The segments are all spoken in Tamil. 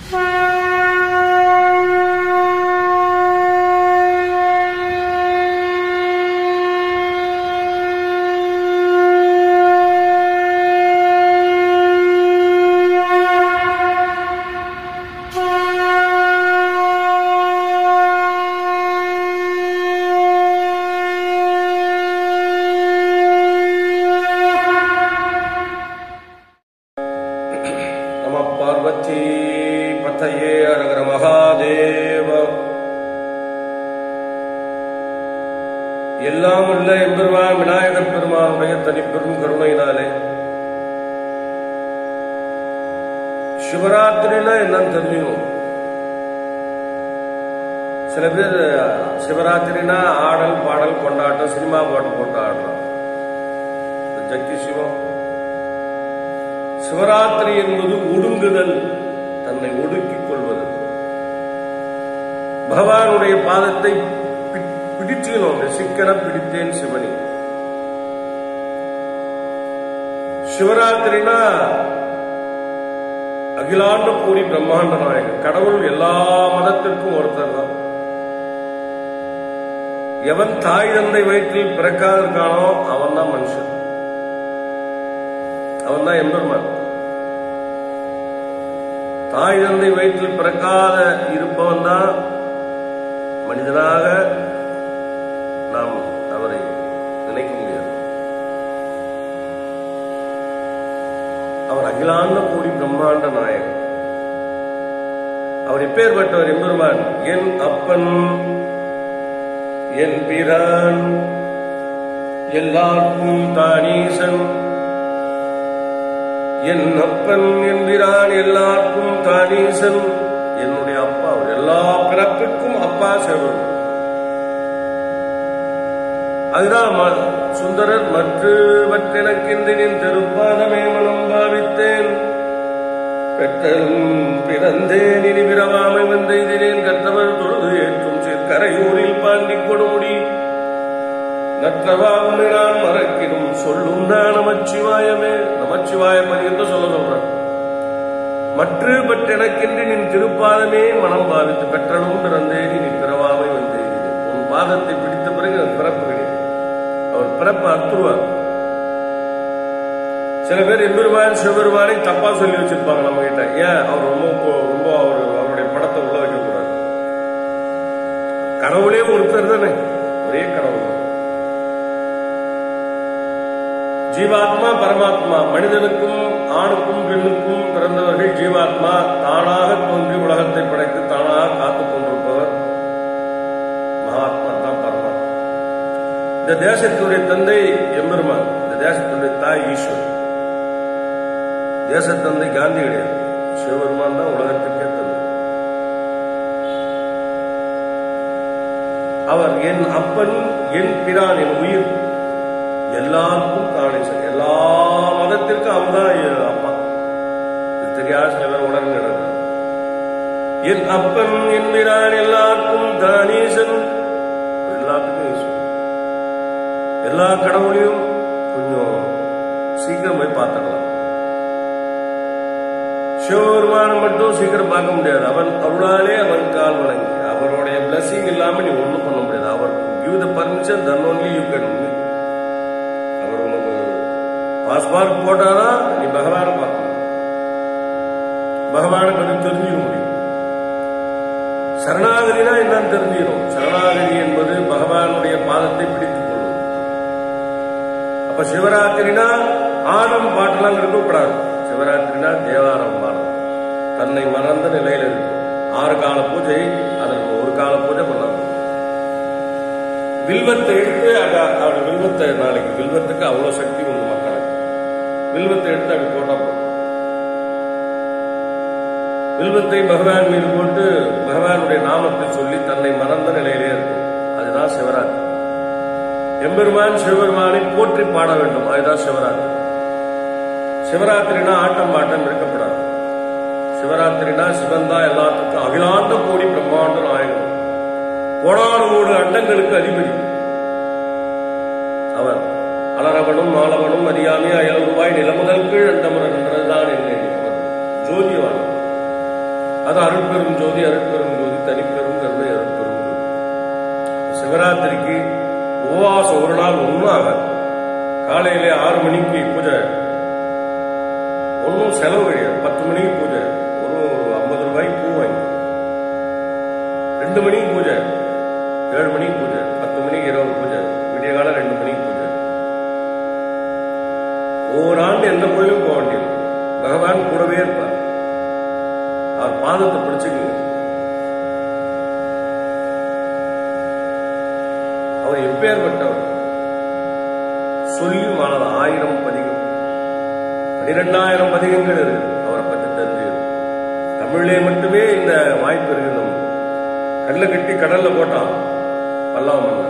நம பார்வதி பத்தையே அரகர மகாதேவ எல்லாம் உள்ள எம்பெருமான் விநாயகர் பெருமானுடைய தனிப்பெரும் கருணையினாலே சிவராத்திரினா என்னன்னு தெரிஞ்சுக்கணும் சில பேர் சிவராத்திரினா ஆடல் பாடல் கொண்டாட்டம் சினிமா பாட்டு போட்டு ஆடலாம் இந்த ஜக்கி சிவம் சிவராத்திரி என்பது ஒடுங்குதல் தன்னை ஒடுக்கிக் கொள்வது பகவானுடைய பாதத்தை பி- பிடிச்சுக்கணும் சிக்கன பிடித்தேன் சிவனி சிவராத்திரினா அகிலாண்ட பூரி பிரம்மாண்ட நாயகன் கடவுள் எல்லா மதத்திற்கும் ஒருத்தர் தான் எவன் தாய் தந்தை வயிற்றில் பிறக்காதிருக்கானோ அவன் தான் மனுஷன் அவன் தான் எம்பெருமான் தாய் தந்தை வயிற்றில் பிறக்காத இருப்பவன் தான் மனிதனாக நாம் அவரை நினைக்க முடியாது அவர் அகிலாண்ட கோடி பிரம்மாண்ட நாயகன் அவர் எப்பேற்பட்டவர் எம்பெருமான் என் அப்பன் என் பிரான் எல்லாருக்கும் தானீசன் என் அப்பன் என்கிறான் எல்லாருக்கும் தானீசன் என்னுடைய அப்பா அவர் எல்லா பிறப்பிற்கும் அப்பா செவன் அதுதான் ம- சுந்தரர் மற்றவற்றெனக்கென்றினின் திருப்பாதமே மனம் பாவித்தேன் பெற்றலும் பிறந்தேன் இனி பிறவாமை வந்தெய்தினேன் கற்றவர் தொழுது ஏற்றும் கரையூரில் பாண்டி கொடுமுடி நற்றவாகுமே நான் மறக்கிடும் சொல்லும் நான் நமச்சிவாயமே நமச்சிவாயம் என்று சொல்ல சொல்றேன் மற்ற பற்றெனக்கென்று நின் திருப்பாதமே மனம் பாவித்து பெற்றலும் பிறந்தேன் நீ பிறவாமை வந்தேன் உன் பாதத்தை பிடித்த பிறகு எனக்கு பிறப்பு கிடையாது அவர் பிறப்பு அத்துருவார் சில பேர் எம்பெருமான் சிவபெருமானை தப்பா சொல்லி வச்சிருப்பாங்க நம்ம கிட்ட ஏன் அவர் ரொம்ப கொ- ரொம்ப அவர் அவருடைய படத்தை உள்ள வைக்க கூடாது கடவுளே ஒருத்தர் தானே ஒரே கடவுள் தான் ஜீவாத்மா பரமாத்மா மனிதனுக்கும் ஆணுக்கும் பெண்ணுக்கும் பிறந்தவர்கள் ஜீவாத்மா தானாக தோன்றி உலகத்தை படைத்து தானாக காத்துக் கொண்டிருப்பவர் மகாத்மா தான் பரமாத்மா இந்த தேசத்தினுடைய தந்தை எம்பெருமான் இந்த தேசத்தினுடைய தாய் ஈஸ்வரன் தேசத்தந்தை காந்தி கிடையாது சிவபெருமான் தான் உலகத்திற்கே தந்தை அவர் என் அப்பன் என் பிரான் என் உயிர் எல்லாருக்கும் காணேசன் எல்லா மதத்திற்கும் அவன் தான் என் அப்பா இது தெரியாத சில பேர் உடனே நடக்கிறார் என் அப்பன் என் பிரான் எல்லாருக்கும் தானேசன் எல்லாத்துக்கும் ஈஸ்வரன் எல்லா கடவுளையும் கொஞ்சம் சீக்கிரம் போய் பார்த்துக்கலாம் சிவபெருமானம் மட்டும் சீக்கிரம் பார்க்க முடியாது அவன் அருளாலே அவன் கால் வணங்கி அவருடைய பிளஸிங் இல்லாம நீ ஒண்ணும் பண்ண முடியாது அவர் give the permission then only you can அவர் உனக்கு பாஸ்பார்ட் போட்டாதான் நீ பகவானை பார்க்கணும் பகவானை பற்றி தெரிஞ்சுக்க முடியும் சரணாகதினா என்னன்னு தெரிஞ்சிடும் சரணாகதி என்பது பகவானுடைய பாதத்தை பிடித்துக் கொள்வது அப்ப சிவராத்திரினா ஆடம் பாட்டெல்லாம் இருக்கக்கூடாது சிவராத்திரினா தேவாரம் பாடம் தன்னை மறந்த நிலையில இருக்கும் ஆறு கால பூஜை அதற்கு ஒரு கால பூஜை பண்ணாது வில்வத்தை எடுத்து அங்க அவருடைய வில்வத்தை நாளைக்கு வில்வத்துக்கு அவ்வளவு சக்தி உண்டு மக்களுக்கு வில்வத்தை எடுத்து அப்படி போட்டா போதும் வில்வத்தை பகவான் மீது போட்டு பகவானுடைய நாமத்தை சொல்லி தன்னை மறந்த நிலையிலே இருக்கும் அதுதான் சிவராத்திரி எம்பெருமான் சிவபெருமானை போற்றி பாட வேண்டும் அதுதான் சிவராத்திரி சிவராத்திரினா ஆட்டம் பாட்டம் இருக்கப்படாது சிவராத்திரினா சிவன் தான் எல்லாத்துக்கும் அகிலாண்ட கோடி பிரம்மாண்ட நாயகன் கோடானு கோடு அண்டங்களுக்கு அதிபதி அவர் அலரவனும் மாலவனும் அறியாமே அயல் ரூபாய் நிலமுதல் கீழ் அண்டமுடன் என்றதுதான் என்ன அவர் ஜோதிவான் அது அருட்பெரும் ஜோதி அருட்பெரும் ஜோதி தனிப்பெரும் கருணை அருட்பெரும் ஜோதி சிவராத்திரிக்கு உபவாசம் ஒரு நாள் ஒன்றும் ஆகாது காலையிலே ஆறு மணிக்கு பூஜை ஒன்றும் செலவு கிடையாது பத்து மணிக்கு பூஜை ஒரு ஐம்பது ரூபாய்க்கு பூ வாங்கி ரெண்டு மணிக்கு பூஜை ஏழு மணிக்கு பூஜை பத்து மணிக்கு இரவு பூஜை விடிய காலம் ரெண்டு மணிக்கு பூஜை ஒவ்வொரு ஆண்டு எந்த கோயிலும் போக வேண்டியது பகவான் கூடவே இருப்பார் அவர் பாதத்தை பிடிச்சுக்கங்க அவர் எப்பேற்பட்டவர் சொல்லி மாணவர் ஆயிரம் பதிகம் பனிரெண்டாயிரம் பதிகங்கள் இருக்கு அவரை பற்றி தெரிஞ்சு தமிழிலே மட்டுமே இந்த வாய்ப்பு இருக்கு நம்ம கல்ல கட்டி கடல்ல போட்டான் பல்லாவ மன்னன்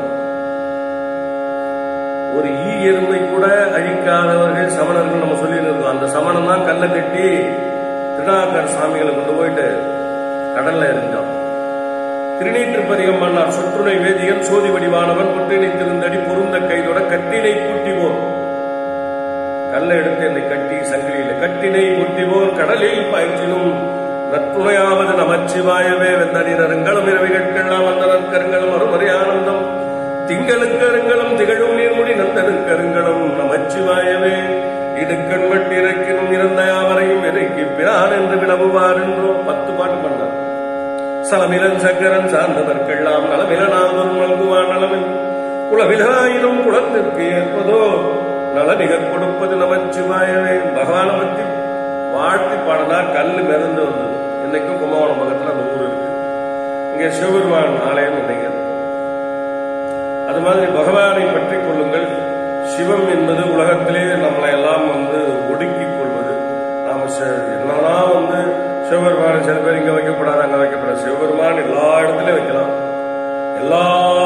ஒரு ஈ எறும்பை கூட அழிக்காதவர்கள் சமணர்கள் நம்ம சொல்லிட்டு இருக்கோம் அந்த சமணம் தான் கல்ல கட்டி திருநாக்கர் சாமிகளை கொண்டு போயிட்டு கடல்ல எரிஞ்சான் திருநீற்றுப்பதிகம் மன்னார் சொற்றுணை வேதியன் சோதி வடிவானவன் கொற்றினை திருந்தடி பொருந்த கைதொட கட்டினை பூட்டிவோர் கல்லை எடுத்து என்னை கட்டி சங்கிலியில கட்டினை பூட்டிவோர் கடலில் பாய்ச்சினும் நற்றுணையாவது நமச்சிவாயவே வெந்தனிரருங்களும் இரவிகட்கெல்லாம் வந்தனர் கருங்களும் அருமறை ஆனந்தம் திங்களுக்கு அருங்களும் திகழும் நீர்முடி நந்தனுக்கு அருங்களும் நமச்சிவாயவே இடுக்கண் வட்டிறக்கினும் இறந்த யாவரையும் இறக்கி பிரான் என்று விளவுவார் என்றோ பத்து பாட்டு பண்ணார் சலமிலன் சக்கரன் சார்ந்ததற்கெல்லாம் நலமிலனாதும் நல்குவான் நலமை குலவிலாயினும் குலத்திற்கு ஏற்பதோ நலமிக கொடுப்பது நமச்சிவாயவே பகவானை பற்றி வாழ்த்தி பாடினா கல்லு மிதந்து வந்தது இன்னைக்கும் கும்பகோணம் பக்கத்துல அந்த ஊர் இருக்கு இங்கே சிவபெருமான் ஆலயம் நினைக்கிறது அது மாதிரி பகவானை பற்றி கொள்ளுங்கள் சிவம் என்பது உலகத்திலே நம்மளை எல்லாம் வந்து ஒடுக்கிக் கொள்வது நாம ச- என்னதான் வந்து சிவபெருமான் சில பேர் இங்க வைக்கப்படாது அங்க வைக்கப்படாது சிவபெருமான் எல்லா இடத்துலயும் வைக்கலாம் எல்லா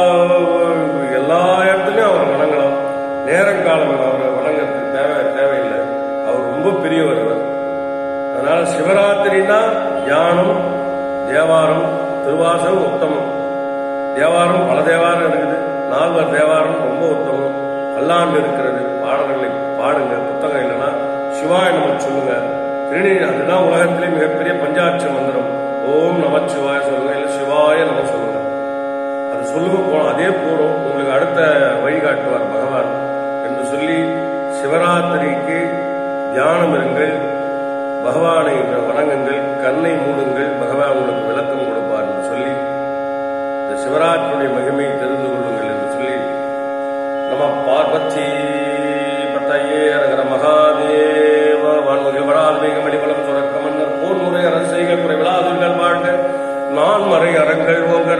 எல்லா இடத்துலயும் அவர் வணங்கலாம் நேரங்காலம் அவரை வணங்குறதுக்கு தேவை தேவையில்லை அவர் ரொம்ப பெரியவர் அவர் அதனால சிவராத்திரினா தியானம் தேவாரம் திருவாசகம் உத்தமம் தேவாரம் பல தேவாரம் இருக்குது நால்வர் தேவாரம் ரொம்ப உத்தமம் பல்லாண்டு இருக்கிறது பாடல்களை பாடுங்க புத்தகம் இல்லைன்னா சிவாய நம சொல்லுங்க திருநீ அதுதான் உலகத்திலே மிகப்பெரிய பஞ்சாட்ச மந்திரம் ஓம் நமச்சிவாய சொல்லுங்க இல்ல சிவாய நம சொல்லுங்க அது சொல்லுங்க போனோம் அதே போறோம் உங்களுக்கு அடுத்த வழிகாட்டுவார் பகவான் என்று சொல்லி சிவராத்திரிக்கு தியானம் இருங்கள் பகவானை வணங்குங்கள் கண்ணை மூடுங்கள் பகவான் உங்களுக்கு விளக்கம் கொடுப்பார் என்று சொல்லி இந்த சிவராத்திரியுடைய மகிமையை தெரிந்து கொள்ளுங்கள் என்று சொல்லி நம பார்வதி பத்தையே அரகர மகாதேவ வான்முகில் வடால்மீக மணிவளம் சுரக்க மன்னர் போர் முறை அரசைகள் குறைவிலாதுகள் வாழ்க நான் மறை அறங்கள் ஓங்க